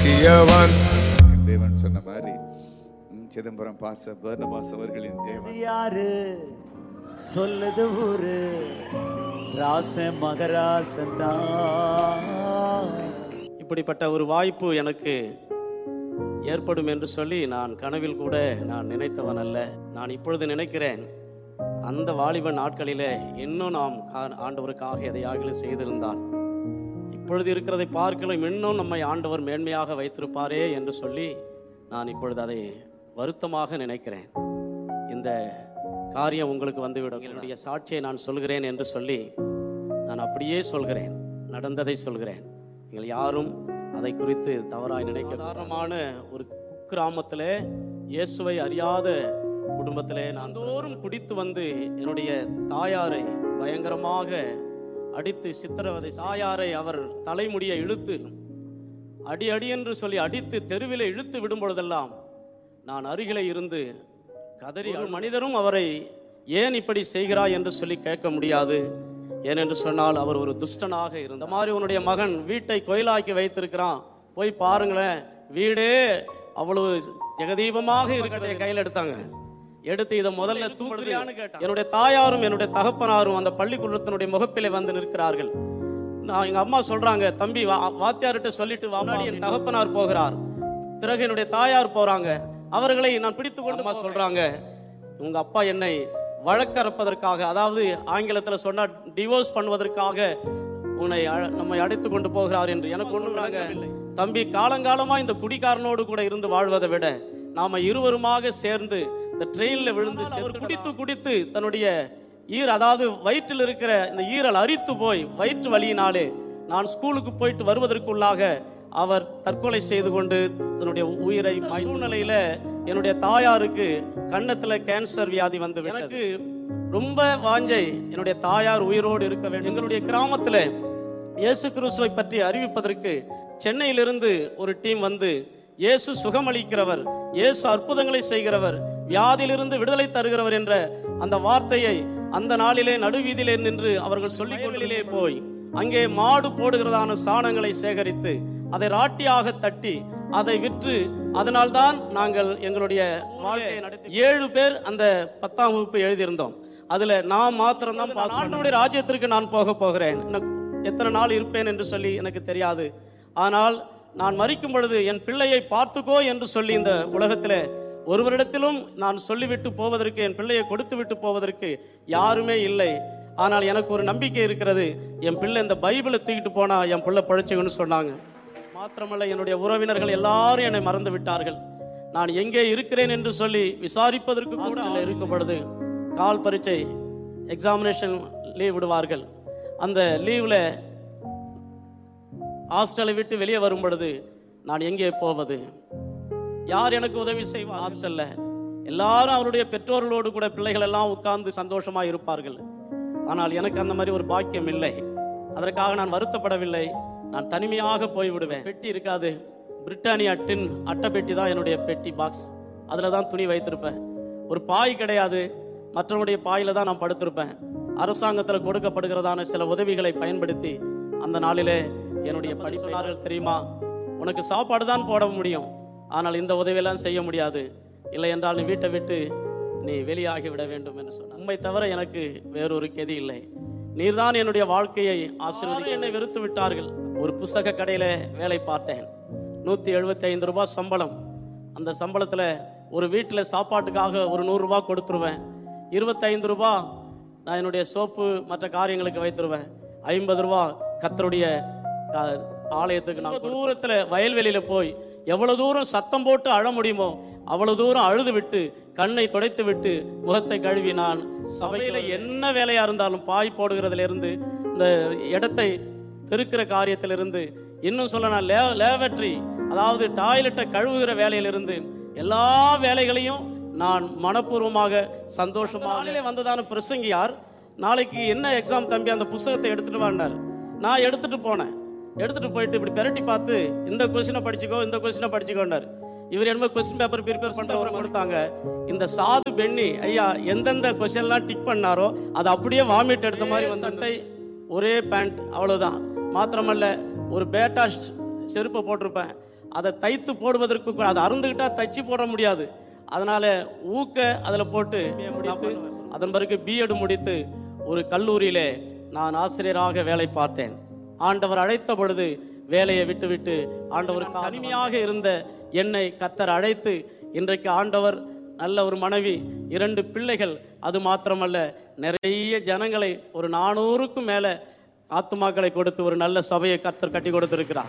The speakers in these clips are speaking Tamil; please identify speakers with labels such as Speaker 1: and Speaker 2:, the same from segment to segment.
Speaker 1: ஆக்கியவன்
Speaker 2: என் தேவன் சொன்ன மாதிரி ம், சிதம்பரம் பாச பர்னபாஸ் அவர்களின் தேவன்
Speaker 3: இது யாரு சொல்லுது ஊரு ராசன் மகராசன் தான்
Speaker 4: இப்படிப்பட்ட ஒரு வாய்ப்பு எனக்கு ஏற்படும் என்று சொல்லி நான் கனவில் கூட நான் நினைத்தவன் அல்ல நான் இப்பொழுது நினைக்கிறேன் அந்த வாலிப நாட்களிலே இன்னும் நாம் கா- ஆண்டவருக்காக எதையாகிலும் செய்திருந்தால் இப்பொழுது இருக்கிறதை பார்க்கலாம் இன்னும் நம்மை ஆண்டவர் மேன்மையாக வைத்திருப்பாரே என்று சொல்லி நான் இப்பொழுது அதை வருத்தமாக நினைக்கிறேன் இந்த காரியம் உங்களுக்கு வந்துவிடும் என்னுடைய சாட்சியை நான் சொல்கிறேன் என்று சொல்லி நான் அப்படியே சொல்கிறேன் நடந்ததை சொல்கிறேன் நீங்கள் யாரும் அதை குறித்து தவறாய் நினைக்க சாதாரணமான ஒரு குக்கிராமத்திலே இயேசுவை அறியாத குடும்பத்திலே நான் தோறும் குடித்து வந்து என்னுடைய தாயாரை பயங்கரமாக அடித்து சித்திரவதை தாயாரை அவர் தலைமுடியை இழுத்து அடி அடி என்று சொல்லி அடித்து தெருவிலே இழுத்து விடும் பொழுதெல்லாம் நான் அருகிலே இருந்து கதறி ஒரு மனிதரும் அவரை ஏன் இப்படி செய்கிறாய் என்று சொல்லி கேட்க முடியாது ஏனென்று சொன்னால் அவர் ஒரு துஷ்டனாக இருந்த மாதிரி உன்னுடைய மகன் வீட்டை கோயிலாக்கி வைத்திருக்கிறான் போய் பாருங்களேன் வீடே அவ்வளவு ஜெகதீபமாக இருக்கிறத என் கையில் எடுத்தாங்க எடுத்து இதை முதல்ல தூக்குறியான்னு கேட்டான் என்னுடைய தாயாரும் என்னுடைய தகப்பனாரும் அந்த பள்ளிக்கூடத்தினுடைய முகப்பிலே வந்து நிற்கிறார்கள் நான் எங்க அம்மா சொல்றாங்க தம்பி வா வாத்தியார்கிட்ட சொல்லிட்டு வா முன்னாடி என் தகப்பனார் போகிறார் பிறகு என்னுடைய தாயார் போறாங்க அவர்களை நான் பிடித்து கொண்டு அம்மா சொல்றாங்க உங்க அப்பா என்னை வழக்கறப்பதற்காக அதாவது ஆங்கிலத்தில் சொன்னா டிவோர்ஸ் பண்ணுவதற்காக உன்னை அழ- நம்மை அடைத்து கொண்டு போகிறார் என்று எனக்கு ஒண்ணு தம்பி காலங்காலமா இந்த குடிகாரனோடு கூட இருந்து வாழ்வதை விட நாம இருவருமாக சேர்ந்து இந்த ட்ரெயின்ல விழுந்து சேர்ந்து குடித்து குடித்து தன்னுடைய ஈர அதாவது வயிற்றில் இருக்கிற இந்த ஈரல் அரித்து போய் வயிற்று வலியினாலே நான் ஸ்கூலுக்கு போயிட்டு வருவதற்குள்ளாக அவர் தற்கொலை செய்து கொண்டு தன்னுடைய உயிரை மாய்த்து- சூழ்நிலையில என்னுடைய தாயாருக்கு கன்னத்துல கேன்சர் வியாதி வந்து எனக்கு ரொம்ப வாஞ்சை என்னுடைய தாயார் உயிரோடு இருக்க வேண்டும் எங்களுடைய கிராமத்துல இயேசு கிறிஸ்துவை பற்றி அறிவிப்பதற்கு சென்னையிலிருந்து ஒரு டீம் வந்து இயேசு சுகமளிக்கிறவர் இயேசு அற்புதங்களை செய்கிறவர் வியாதியிலிருந்து விடுதலை தருகிறவர் என்ற அந்த வார்த்தையை அந்த நாளிலே நடுவீதியிலே நின்று அவர்கள் சொல்லிக் கொண்டிலே போய் அங்கே மாடு போடுகிறதான சாணங்களை சேகரித்து அதை ராட்டியாக தட்டி அதை விற்று அதனால்தான் நாங்கள் எங்களுடைய வாழ்க்கையை நடத்தி ஏழு பேர் அந்த பத்தாம் வகுப்பு எழுதியிருந்தோம் அதுல நான் மாத்திரம் தான் ஆண்டவருடைய ராஜ்யத்திற்கு நான் போக போகிறேன் இன்னும் எத்தனை நாள் இருப்பேன் என்று சொல்லி எனக்கு தெரியாது ஆனால் நான் மறிக்கும் பொழுது என் பிள்ளையை பார்த்துக்கோ என்று சொல்லி இந்த உலகத்தில் ஒருவரிடத்திலும் நான் சொல்லிவிட்டு போவதற்கு என் பிள்ளையை கொடுத்து விட்டு போவதற்கு யாருமே இல்லை ஆனால் எனக்கு ஒரு நம்பிக்கை இருக்கிறது என் பிள்ளை இந்த பைபிளை தூக்கிட்டு போனா என் பிள்ளை பழைச்சுக்கன்னு சொன்னாங்க மாத்திரமல்ல என்னுடைய உறவினர்கள் எல்லாரும் என்னை மறந்து விட்டார்கள் நான் எங்கே இருக்கிறேன் என்று சொல்லி விசாரிப்பதற்கு கூட ஆள் இருக்கும் பொழுது கால் பரீட்சை எக்ஸாமினேஷன் லீவ் விடுவார்கள் அந்த லீவில் ஹாஸ்டலை விட்டு வெளியே வரும் பொழுது நான் எங்கே போவது யார் எனக்கு உதவி செய்வா ஹாஸ்டல்ல எல்லாரும் அவருடைய பெற்றோர்களோடு கூட பிள்ளைகள் எல்லாம் உட்கார்ந்து சந்தோஷமா இருப்பார்கள் ஆனால் எனக்கு அந்த மாதிரி ஒரு பாக்கியம் இல்லை அதற்காக நான் வருத்தப்படவில்லை நான் தனிமையாக போய் விடுவேன் பெட்டி இருக்காது பிரிட்டானியா டின் அட்டை பெட்டி தான் என்னுடைய பெட்டி பாக்ஸ் அதில் தான் துணி வைத்திருப்பேன் ஒரு பாய் கிடையாது மற்றவருடைய பாயில தான் நான் படுத்திருப்பேன் அரசாங்கத்தில் கொடுக்கப்படுகிறதான சில உதவிகளை பயன்படுத்தி அந்த நாளிலே என்னுடைய படி சொன்னார்கள் தெரியுமா உனக்கு சாப்பாடு தான் போட முடியும் ஆனால் இந்த உதவியெல்லாம் செய்ய முடியாது இல்லை என்றால் நீ வீட்டை விட்டு நீ வெளியாகி விட வேண்டும் என்று சொன்னார் உண்மை தவிர எனக்கு வேறொரு கெதி இல்லை நீர்தான் என்னுடைய வாழ்க்கையை ஆசீர்வதி என்னை வெறுத்து விட்டார்கள் ஒரு புஸ்தக கடையில வேலை பார்த்தேன் நூற்றி எழுபத்தி ஐந்து ரூபாய் சம்பளம் அந்த சம்பளத்தில் ஒரு வீட்டில் சாப்பாட்டுக்காக ஒரு நூறுரூவா கொடுத்துருவேன் இருபத்தைந்து ரூபா நான் என்னுடைய சோப்பு மற்ற காரியங்களுக்கு வைத்துருவேன் ஐம்பது ரூபா கத்தருடைய கா- ஆலயத்துக்கு நான் தூரத்தில் வயல்வெளியில் போய் எவ்வளவு தூரம் சத்தம் போட்டு அழ முடியுமோ அவ்வளவு தூரம் அழுது விட்டு கண்ணை துடைத்து விட்டு முகத்தை கழுவி நான் சபையில் என்ன வேலையா இருந்தாலும் பாய் போடுகிறதுல இருந்து இந்த இடத்தை பெருக்கிற காரியத்திலிருந்து இன்னும் சொல்ல லே லேவட்ரி அதாவது டாய்லெட்டை கழுவுகிற வேலையிலிருந்து எல்லா வேலைகளையும் நான் மனப்பூர்வமாக சந்தோஷமாக வந்ததான பிரசங்கியார் நாளைக்கு என்ன எக்ஸாம் தம்பி அந்த புஸ்தகத்தை எடுத்துட்டு வாண்டார் நான் எடுத்துட்டு போனேன் எடுத்துட்டு போயிட்டு இப்படி பெரட்டி பார்த்து இந்த கொஸ்டினை படிச்சுக்கோ இந்த கொஸ்டினை படிச்சுக்கோண்டார் இவர் என்ன கொஸ்டின் பேப்பர் ப்ரிப்பேர் பண்றவரை கொடுத்தாங்க இந்த சாது பெண்ணி ஐயா எந்தெந்த கொஸ்டின்லாம் டிக் பண்ணாரோ அது அப்படியே வாமிட் எடுத்த மாதிரி வந்து சட்டை ஒரே பேண்ட் அவ்வளவுதான் மாத்திரமல்ல ஒரு பேட்டா ஷ்- செருப்பை போட்டிருப்பேன் அதை தைத்து போடுவதற்கு கூட அதை அருந்துக்கிட்டா தைச்சு போட முடியாது அதனால ஊக்க அதில் போட்டு முடித்து அதன் பிறகு பிஎட் முடித்து ஒரு கல்லூரியிலே நான் ஆசிரியராக வேலை பார்த்தேன் ஆண்டவர் அழைத்த பொழுது வேலையை விட்டுவிட்டு ஆண்டவர் தனிமையாக இருந்த என்னை கத்தர் அழைத்து இன்றைக்கு ஆண்டவர் நல்ல ஒரு மனைவி இரண்டு பிள்ளைகள் அது மாத்திரமல்ல நிறைய ஜனங்களை ஒரு நானூறுக்கும் மேலே ஆத்துமாக்களை கொடுத்து ஒரு நல்ல சபையை கத்தர் கட்டி கொடுத்திருக்கிறார்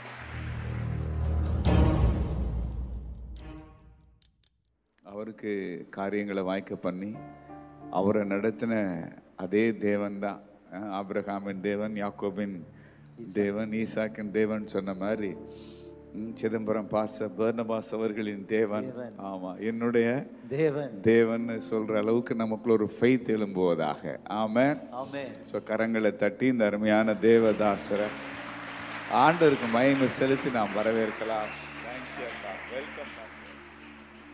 Speaker 2: அவருக்கு காரியங்களை வாய்க்க பண்ணி அவரை நடத்தின அதே தேவன் தான் ஆபிரகாமின் தேவன் யாக்கோபின் தேவன் ஈசாக்கின் தேவன் சொன்ன மாதிரி ம், சிதம்பரம் பாச பர்னபாஸ் அவர்களின் தேவன் ஆமா என்னுடைய
Speaker 3: தேவன்
Speaker 2: தேவன் சொல்ற அளவுக்கு நமக்குள்ள ஒரு ஃபெய்த் எழும்புவதாக ஆமென்
Speaker 3: ஆமென்
Speaker 2: ஸோ கரங்களை தட்டி இந்த அருமையான தேவதாசரை ஆண்டவருக்கு மயமை செலுத்தி நாம் வரவேற்கலாம் வெல்கம்